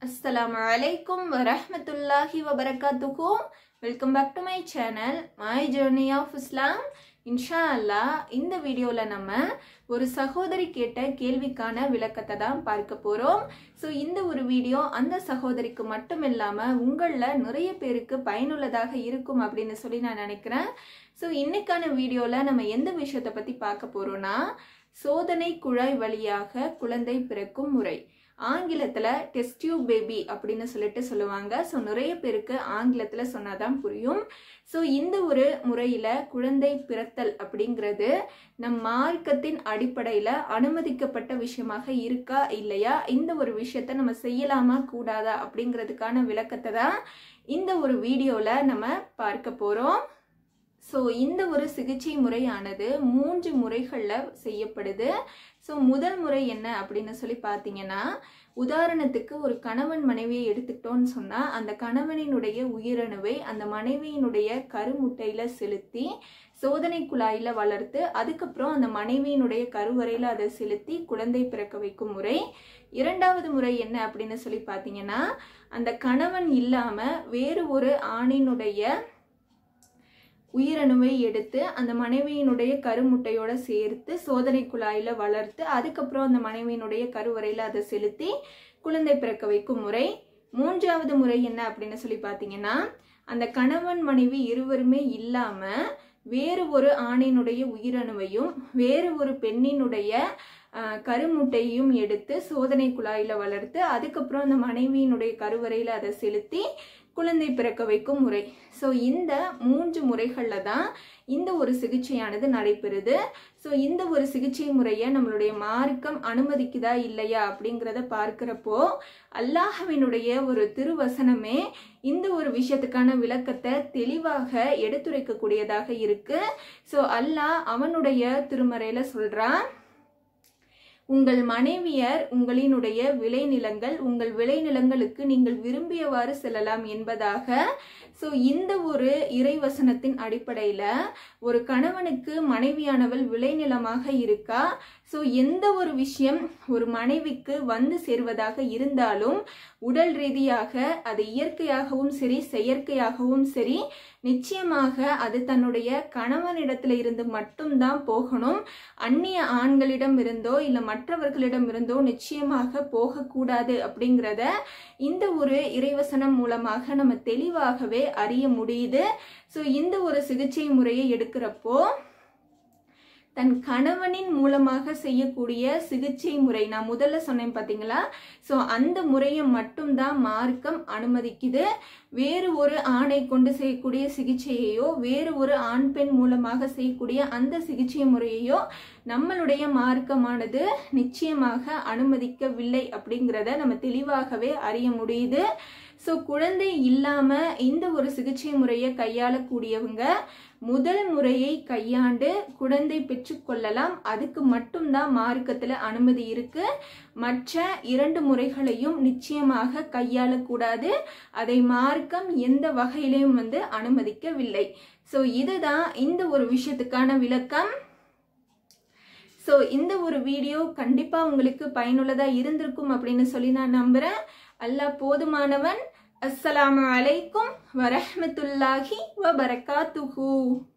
அஸ்ஸலாமு அலைக்கும் வரஹ்மத்துல்லாஹி வபரகாத்துக்கும் welcome back to my channel my journey of Islam இன்ஷா அல்லாஹ் இந்த வீடியோவில் நம்ம ஒரு சகோதரி கேட்ட கேள்விக்கான விளக்கத்தை தான் பார்க்க போகிறோம் ஸோ இந்த ஒரு வீடியோ அந்த சகோதரிக்கு மட்டும் இல்லாமல் உங்களில் நிறைய பேருக்கு பயனுள்ளதாக இருக்கும் அப்படின்னு சொல்லி நான் நினைக்கிறேன் ஸோ இன்னைக்கான வீடியோவில் நம்ம எந்த விஷயத்தை பற்றி பார்க்க போகிறோன்னா சோதனை குழாய் வழியாக குழந்தை பிறக்கும் முறை ஆங்கிலத்தில் டெஸ்டியூ பேபி அப்படின்னு சொல்லிட்டு சொல்லுவாங்க ஸோ நிறைய பேருக்கு ஆங்கிலத்தில் சொன்னாதான் புரியும் ஸோ இந்த ஒரு முறையில் குழந்தை பிறத்தல் அப்படிங்கிறது நம் மார்க்கத்தின் அடிப்படையில் அனுமதிக்கப்பட்ட விஷயமாக இருக்கா இல்லையா இந்த ஒரு விஷயத்த நம்ம செய்யலாமா கூடாதா அப்படிங்கிறதுக்கான விளக்கத்தை தான் இந்த ஒரு வீடியோவில் நம்ம பார்க்க போகிறோம் ஸோ இந்த ஒரு சிகிச்சை முறையானது மூன்று முறைகளில் செய்யப்படுது ஸோ முதல் முறை என்ன அப்படின்னு சொல்லி பார்த்தீங்கன்னா உதாரணத்துக்கு ஒரு கணவன் மனைவியை எடுத்துக்கிட்டோன்னு சொன்னால் அந்த கணவனினுடைய உயிரணுவை அந்த மனைவியினுடைய கருமுட்டையில் செலுத்தி சோதனை குழாயில் வளர்த்து அதுக்கப்புறம் அந்த மனைவியினுடைய கருவறையில் அதை செலுத்தி குழந்தை பிறக்க வைக்கும் முறை இரண்டாவது முறை என்ன அப்படின்னு சொல்லி பார்த்தீங்கன்னா அந்த கணவன் இல்லாமல் வேறு ஒரு ஆணினுடைய உயிரணுவை எடுத்து அந்த மனைவியினுடைய கருமுட்டையோட சேர்த்து சோதனை குழாயில் வளர்த்து அதுக்கப்புறம் அந்த மனைவியினுடைய கருவறையில் அதை செலுத்தி குழந்தை பிறக்க வைக்கும் முறை மூன்றாவது முறை என்ன அப்படின்னு சொல்லி பார்த்தீங்கன்னா அந்த கணவன் மனைவி இருவருமே இல்லாமல் வேறு ஒரு ஆணினுடைய உயிரணுவையும் வேறு ஒரு பெண்ணினுடைய கருமுட்டையும் எடுத்து சோதனை குழாயில் வளர்த்து அதுக்கப்புறம் அந்த மனைவியினுடைய கருவறையில் அதை செலுத்தி குழந்தை பிறக்க வைக்கும் முறை ஸோ இந்த மூன்று முறைகளில் தான் இந்த ஒரு சிகிச்சையானது நடைபெறுது ஸோ இந்த ஒரு சிகிச்சை முறையை நம்மளுடைய மார்க்கம் அனுமதிக்குதா இல்லையா அப்படிங்கிறத பார்க்குறப்போ அல்லாஹவினுடைய ஒரு திருவசனமே இந்த ஒரு விஷயத்துக்கான விளக்கத்தை தெளிவாக எடுத்துரைக்கக்கூடியதாக இருக்கு ஸோ அல்லாஹ் அவனுடைய திருமறையில் சொல்கிறான் உங்கள் மனைவியர் உங்களினுடைய விளைநிலங்கள் உங்கள் விளைநிலங்களுக்கு நீங்கள் விரும்பியவாறு செல்லலாம் என்பதாக ஸோ இந்த ஒரு இறைவசனத்தின் அடிப்படையில் ஒரு கணவனுக்கு மனைவியானவள் விளைநிலமாக இருக்கா ஸோ எந்த ஒரு விஷயம் ஒரு மனைவிக்கு வந்து சேர்வதாக இருந்தாலும் உடல் ரீதியாக அது இயற்கையாகவும் சரி செயற்கையாகவும் சரி நிச்சயமாக அது தன்னுடைய கணவனிடத்துல இருந்து மட்டும்தான் போகணும் அந்நிய ஆண்களிடம் இருந்தோ இல்லை மற்றவர்களிடம் இருந்தோ நிச்சயமாக போகக்கூடாது அப்படிங்கிறத இந்த ஒரு இறைவசனம் மூலமாக நம்ம தெளிவாகவே அறிய முடியுது ஸோ இந்த ஒரு சிகிச்சை முறையை எடுக்கிறப்போ தன் கணவனின் மூலமாக செய்யக்கூடிய சிகிச்சை முறை நான் முதல்ல சொன்னேன் பார்த்தீங்களா ஸோ அந்த முறையை மட்டும்தான் மார்க்கம் அனுமதிக்குது வேறு ஒரு ஆணை கொண்டு செய்யக்கூடிய சிகிச்சையையோ வேறு ஒரு ஆண் பெண் மூலமாக செய்யக்கூடிய அந்த சிகிச்சை முறையையோ நம்மளுடைய மார்க்கமானது நிச்சயமாக அனுமதிக்கவில்லை அப்படிங்கிறத நம்ம தெளிவாகவே அறிய முடியுது ஸோ குழந்தை இல்லாமல் இந்த ஒரு சிகிச்சை முறையை கையாளக்கூடியவங்க முதல் முறையை கையாண்டு குழந்தை பெற்றுக்கொள்ளலாம் அதுக்கு மட்டும்தான் மார்க்கத்தில் அனுமதி இருக்கு மற்ற இரண்டு முறைகளையும் நிச்சயமாக கையாளக்கூடாது அதை மார்க்கம் எந்த வகையிலையும் வந்து அனுமதிக்கவில்லை ஸோ இதுதான் இந்த ஒரு விஷயத்துக்கான விளக்கம் ஸோ இந்த ஒரு வீடியோ கண்டிப்பாக உங்களுக்கு பயனுள்ளதாக இருந்திருக்கும் அப்படின்னு சொல்லி நான் நம்புகிறேன் அல்லாஹ் போதுமானவன் அஸ்ஸலாமு அலைக்கும் வரஹமத்துல்லாஹி வபரகாத்துஹூ